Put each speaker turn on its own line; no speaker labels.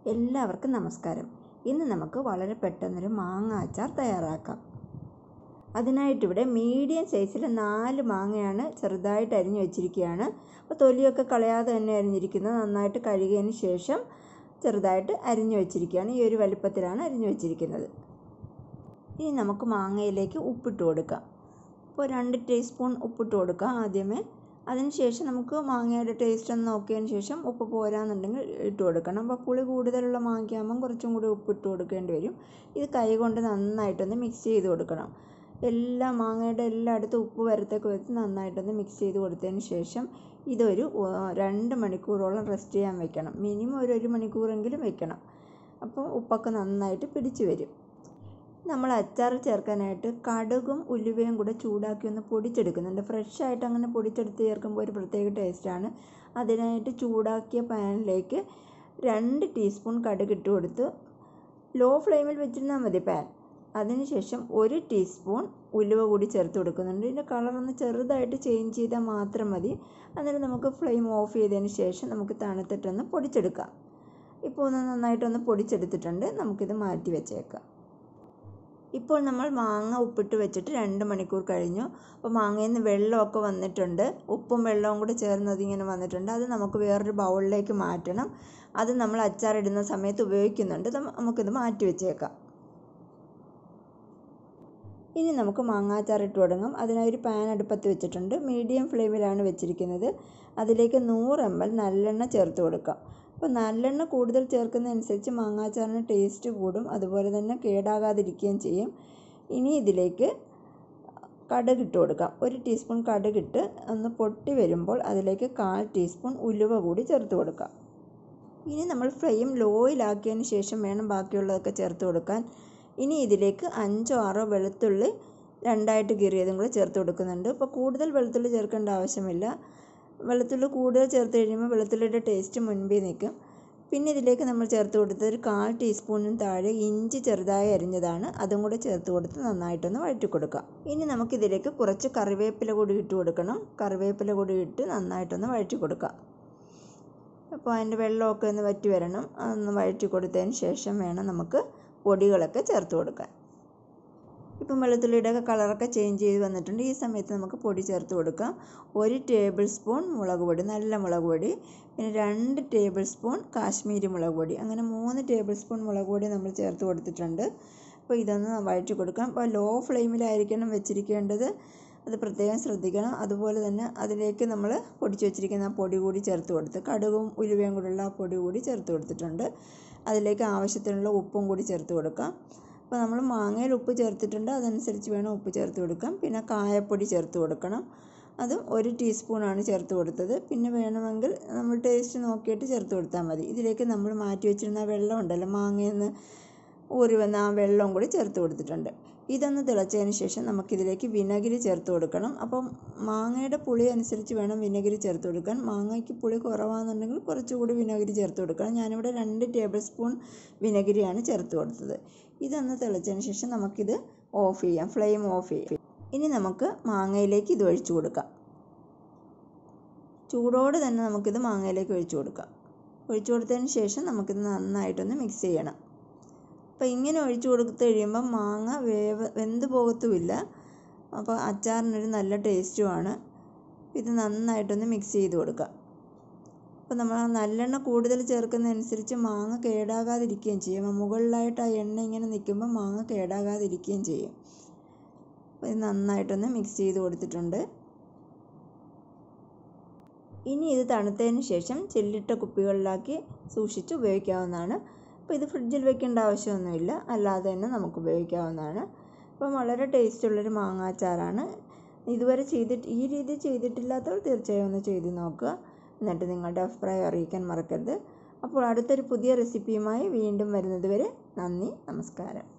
എല്ലാവർക്കും നമസ്കാരം ഇന്ന് നമുക്ക് വളരെ പെട്ടെന്നൊരു മാങ്ങ അച്ചാർ തയ്യാറാക്കാം അതിനായിട്ടിവിടെ മീഡിയം സൈസിൽ നാല് മാങ്ങയാണ് ചെറുതായിട്ട് അരിഞ്ഞു വെച്ചിരിക്കുകയാണ് അപ്പോൾ തൊലിയൊക്കെ കളയാതെ തന്നെ അരിഞ്ഞിരിക്കുന്നത് നന്നായിട്ട് കഴുകിയതിന് ശേഷം ചെറുതായിട്ട് അരിഞ്ഞു വെച്ചിരിക്കുകയാണ് ഈ ഒരു വലിപ്പത്തിലാണ് അരിഞ്ഞു വെച്ചിരിക്കുന്നത് ഇനി നമുക്ക് മാങ്ങയിലേക്ക് ഉപ്പിട്ട് കൊടുക്കാം അപ്പോൾ രണ്ട് ടീസ്പൂൺ ഉപ്പിട്ട് കൊടുക്കാം ആദ്യമേ അതിനുശേഷം നമുക്ക് മാങ്ങയുടെ ടേസ്റ്റ് ഒന്ന് നോക്കിയതിന് ശേഷം ഉപ്പ് പോരാന്നുണ്ടെങ്കിൽ ഇട്ട് കൊടുക്കണം അപ്പോൾ പുളി കൂടുതലുള്ള മാങ്ങയാകുമ്പം കുറച്ചും കൂടി ഉപ്പിട്ട് കൊടുക്കേണ്ടി വരും ഇത് കൈ കൊണ്ട് നന്നായിട്ടൊന്ന് മിക്സ് ചെയ്ത് കൊടുക്കണം എല്ലാ മാങ്ങയുടെ എല്ലായിടത്തും ഉപ്പ് വരത്തൊക്കെ വെച്ച് നന്നായിട്ടൊന്ന് മിക്സ് ചെയ്ത് കൊടുത്തതിന് ശേഷം ഇതൊരു രണ്ട് മണിക്കൂറോളം റെസ്റ്റ് ചെയ്യാൻ വെക്കണം മിനിമം ഒരു ഒരു മണിക്കൂറെങ്കിലും വെക്കണം അപ്പോൾ ഉപ്പൊക്കെ നന്നായിട്ട് പിടിച്ച് വരും നമ്മൾ അച്ചാർ ചേർക്കാനായിട്ട് കടുകും ഉലുവയും കൂടെ ചൂടാക്കി ഒന്ന് പൊടിച്ചെടുക്കുന്നുണ്ട് ഫ്രഷ് ആയിട്ട് അങ്ങനെ പൊടിച്ചെടുത്ത് ചേർക്കുമ്പോൾ ഒരു പ്രത്യേക ടേസ്റ്റാണ് അതിനായിട്ട് ചൂടാക്കിയ പാനിലേക്ക് രണ്ട് ടീസ്പൂൺ കടുക് ഇട്ട് കൊടുത്ത് ലോ ഫ്ലെയിമിൽ വെച്ചിരുന്നാൽ മതി പാൻ അതിനുശേഷം ഒരു ടീസ്പൂൺ ഉലുവ കൂടി ചേർത്ത് കൊടുക്കുന്നുണ്ട് ഇതിൻ്റെ കളറൊന്ന് ചെറുതായിട്ട് ചേഞ്ച് ചെയ്താൽ മാത്രം മതി അന്നേരം നമുക്ക് ഫ്ലെയിം ഓഫ് ചെയ്തതിന് ശേഷം നമുക്ക് തണുത്തിട്ടൊന്ന് പൊടിച്ചെടുക്കാം ഇപ്പോൾ ഒന്ന് നന്നായിട്ടൊന്ന് പൊടിച്ചെടുത്തിട്ടുണ്ട് നമുക്കിത് മാറ്റി വെച്ചേക്കാം ഇപ്പോൾ നമ്മൾ മാങ്ങ ഉപ്പിട്ട് വെച്ചിട്ട് രണ്ട് മണിക്കൂർ കഴിഞ്ഞു അപ്പോൾ മാങ്ങയിൽ നിന്ന് വെള്ളമൊക്കെ വന്നിട്ടുണ്ട് ഉപ്പും വെള്ളവും കൂടി ചേർന്ന് അതിങ്ങനെ വന്നിട്ടുണ്ട് അത് നമുക്ക് വേറൊരു ബൗളിലേക്ക് മാറ്റണം അത് നമ്മൾ അച്ചാറിടുന്ന സമയത്ത് ഉപയോഗിക്കുന്നുണ്ട് നമുക്കിത് മാറ്റി വെച്ചേക്കാം ഇനി നമുക്ക് മാങ്ങാച്ചാർ ഇട്ട് തുടങ്ങാം അതിനായി ഒരു പാൻ അടുപ്പത്ത് വെച്ചിട്ടുണ്ട് മീഡിയം ഫ്ലെയിമിലാണ് വെച്ചിരിക്കുന്നത് അതിലേക്ക് നൂറ് എം എൽ നല്ലെണ്ണ ചേർത്ത് കൊടുക്കാം അപ്പോൾ നല്ലെണ്ണ കൂടുതൽ ചേർക്കുന്നതനുസരിച്ച് മാങ്ങാച്ചാറിന് ടേസ്റ്റ് കൂടും അതുപോലെ തന്നെ കേടാകാതിരിക്കുകയും ചെയ്യും ഇനി ഇതിലേക്ക് കടുക് ഇട്ട് കൊടുക്കാം ഒരു ടീസ്പൂൺ കടുകിട്ട് ഒന്ന് പൊട്ടി വരുമ്പോൾ അതിലേക്ക് കാൽ ടീസ്പൂൺ ഉലുവ കൂടി ചേർത്ത് കൊടുക്കാം ഇനി നമ്മൾ ഫ്ലെയിം ലോയിലാക്കിയതിന് ശേഷം വേണം ബാക്കിയുള്ളതൊക്കെ ചേർത്ത് കൊടുക്കാൻ ഇനി ഇതിലേക്ക് അഞ്ചോ ആറോ വെളുത്തുള്ളി രണ്ടായിട്ട് കീറിയതും കൂടെ ചേർത്ത് കൊടുക്കുന്നുണ്ട് അപ്പോൾ കൂടുതൽ വെളുത്തുള്ളി ചേർക്കേണ്ട ആവശ്യമില്ല വെളുത്തുള്ളി കൂടുതൽ ചേർത്ത് കഴിയുമ്പോൾ വെളുത്തുള്ളിയുടെ ടേസ്റ്റ് മുൻപിൽ നിൽക്കും പിന്നെ ഇതിലേക്ക് നമ്മൾ ചേർത്ത് കൊടുത്തത് ഒരു കാൽ ടീസ്പൂണിന് താഴെ ഇഞ്ചി ചെറുതായി അരിഞ്ഞതാണ് അതും കൂടെ ചേർത്ത് കൊടുത്ത് നന്നായിട്ടൊന്ന് വഴറ്റി കൊടുക്കാം ഇനി നമുക്കിതിലേക്ക് കുറച്ച് കറിവേപ്പില കൂടി ഇട്ട് കൊടുക്കണം കറിവേപ്പില കൂടി ഇട്ട് നന്നായിട്ടൊന്ന് വഴറ്റി കൊടുക്കാം അപ്പോൾ അതിൻ്റെ വെള്ളമൊക്കെ ഒന്ന് വറ്റി വരണം അതൊന്ന് വഴറ്റി കൊടുത്തതിന് ശേഷം വേണം നമുക്ക് പൊടികളൊക്കെ ചേർത്ത് കൊടുക്കാൻ ഇപ്പം വെളുത്തുള്ളിയുടെ ഒക്കെ കളറൊക്കെ ചേഞ്ച് ചെയ്ത് വന്നിട്ടുണ്ട് ഈ സമയത്ത് നമുക്ക് പൊടി ചേർത്ത് കൊടുക്കാം ഒരു ടേബിൾ സ്പൂൺ മുളക് പൊടി നല്ല മുളക് പൊടി പിന്നെ രണ്ട് ടേബിൾ സ്പൂൺ കാശ്മീരി മുളക് പൊടി അങ്ങനെ മൂന്ന് ടേബിൾ സ്പൂൺ മുളക് പൊടി നമ്മൾ ചേർത്ത് കൊടുത്തിട്ടുണ്ട് അപ്പോൾ ഇതൊന്ന് വഴറ്റി കൊടുക്കാം അപ്പോൾ ലോ ഫ്ലെയിമിലായിരിക്കണം വെച്ചിരിക്കേണ്ടത് അത് പ്രത്യേകം ശ്രദ്ധിക്കണം അതുപോലെ തന്നെ അതിലേക്ക് നമ്മൾ പൊടിച്ച് വെച്ചിരിക്കുന്ന ആ പൊടി കൂടി ചേർത്ത് കൊടുത്ത് കടുകും ഉലുവയും കൂടെയുള്ള ആ പൊടി കൂടി ചേർത്ത് കൊടുത്തിട്ടുണ്ട് അതിലേക്ക് ആവശ്യത്തിനുള്ള ഉപ്പും കൂടി ചേർത്ത് കൊടുക്കാം അപ്പോൾ നമ്മൾ മാങ്ങയിൽ ഉപ്പ് ചേർത്തിട്ടുണ്ട് അതനുസരിച്ച് വേണം ഉപ്പ് ചേർത്ത് കൊടുക്കാം പിന്നെ കായപ്പൊടി ചേർത്ത് കൊടുക്കണം അതും ഒരു ടീസ്പൂണാണ് ചേർത്ത് കൊടുത്തത് പിന്നെ വേണമെങ്കിൽ നമ്മൾ ടേസ്റ്റ് നോക്കിയിട്ട് ചേർത്ത് കൊടുത്താൽ മതി ഇതിലേക്ക് നമ്മൾ മാറ്റി വെച്ചിരുന്ന വെള്ളം ഉണ്ടല്ലോ മാങ്ങയിൽ നിന്ന് ഊറി വന്ന ആ വെള്ളവും കൂടി ചേർത്ത് കൊടുത്തിട്ടുണ്ട് ഇതൊന്ന് തിളച്ചതിന് ശേഷം നമുക്കിതിലേക്ക് വിനാഗിരി ചേർത്ത് കൊടുക്കണം അപ്പം മാങ്ങയുടെ പുളി അനുസരിച്ച് വേണം വിനാഗിരി ചേർത്ത് കൊടുക്കാൻ മാങ്ങയ്ക്ക് പുളി കുറവാണെന്നുണ്ടെങ്കിൽ കുറച്ചുകൂടി വിനാഗിരി ചേർത്ത് കൊടുക്കണം ഞാനിവിടെ രണ്ട് ടേബിൾ സ്പൂൺ വിനാഗിരിയാണ് ചേർത്ത് കൊടുത്തത് ഇതൊന്ന് തിളച്ചതിന് ശേഷം നമുക്കിത് ഓഫ് ചെയ്യാം ഫ്ലെയിം ഓഫ് ചെയ്യാം ഇനി നമുക്ക് മാങ്ങയിലേക്ക് ഇത് ഒഴിച്ചു കൊടുക്കാം ചൂടോട് തന്നെ നമുക്കിത് മാങ്ങയിലേക്ക് ഒഴിച്ചു കൊടുക്കാം ഒഴിച്ചു കൊടുത്തതിന് ശേഷം നമുക്കിത് നന്നായിട്ടൊന്ന് മിക്സ് ചെയ്യണം അപ്പോൾ ഇങ്ങനെ ഒഴിച്ചു കൊടുത്ത് കഴിയുമ്പം മാങ്ങ വേവ് വെന്ത് പോകത്തുമില്ല അപ്പോൾ അച്ചാറിനൊരു നല്ല ടേസ്റ്റുമാണ് ഇത് നന്നായിട്ടൊന്ന് മിക്സ് ചെയ്ത് കൊടുക്കാം അപ്പോൾ നമ്മൾ ആ നല്ലെണ്ണ കൂടുതൽ ചേർക്കുന്നതനുസരിച്ച് മാങ്ങ കേടാകാതിരിക്കുകയും ചെയ്യും മുകളിലായിട്ട് ആ എണ്ണ ഇങ്ങനെ നിൽക്കുമ്പോൾ മാങ്ങ കേടാകാതിരിക്കുകയും ചെയ്യും അപ്പോൾ ഇത് നന്നായിട്ടൊന്ന് മിക്സ് ചെയ്ത് കൊടുത്തിട്ടുണ്ട് ഇനി ഇത് തണുത്തതിന് ശേഷം ചെല്ലിട്ട കുപ്പികളിലാക്കി സൂക്ഷിച്ച് ഉപയോഗിക്കാവുന്നതാണ് അപ്പോൾ ഇത് ഫ്രിഡ്ജിൽ വെക്കേണ്ട ആവശ്യമൊന്നുമില്ല അല്ലാതെ തന്നെ നമുക്ക് ഉപയോഗിക്കാവുന്നതാണ് അപ്പം വളരെ ടേസ്റ്റുള്ളൊരു മാങ്ങാച്ചാറാണ് ഇതുവരെ ചെയ്തിട്ട് ഈ രീതി ചെയ്തിട്ടില്ലാത്തവർ തീർച്ചയായും ഒന്ന് ചെയ്ത് നോക്കുക എന്നിട്ട് നിങ്ങളുടെ അഭിപ്രായം അറിയിക്കാൻ മറക്കരുത് അപ്പോൾ അടുത്തൊരു പുതിയ റെസിപ്പിയുമായി വീണ്ടും വരുന്നത് വരെ നന്ദി നമസ്കാരം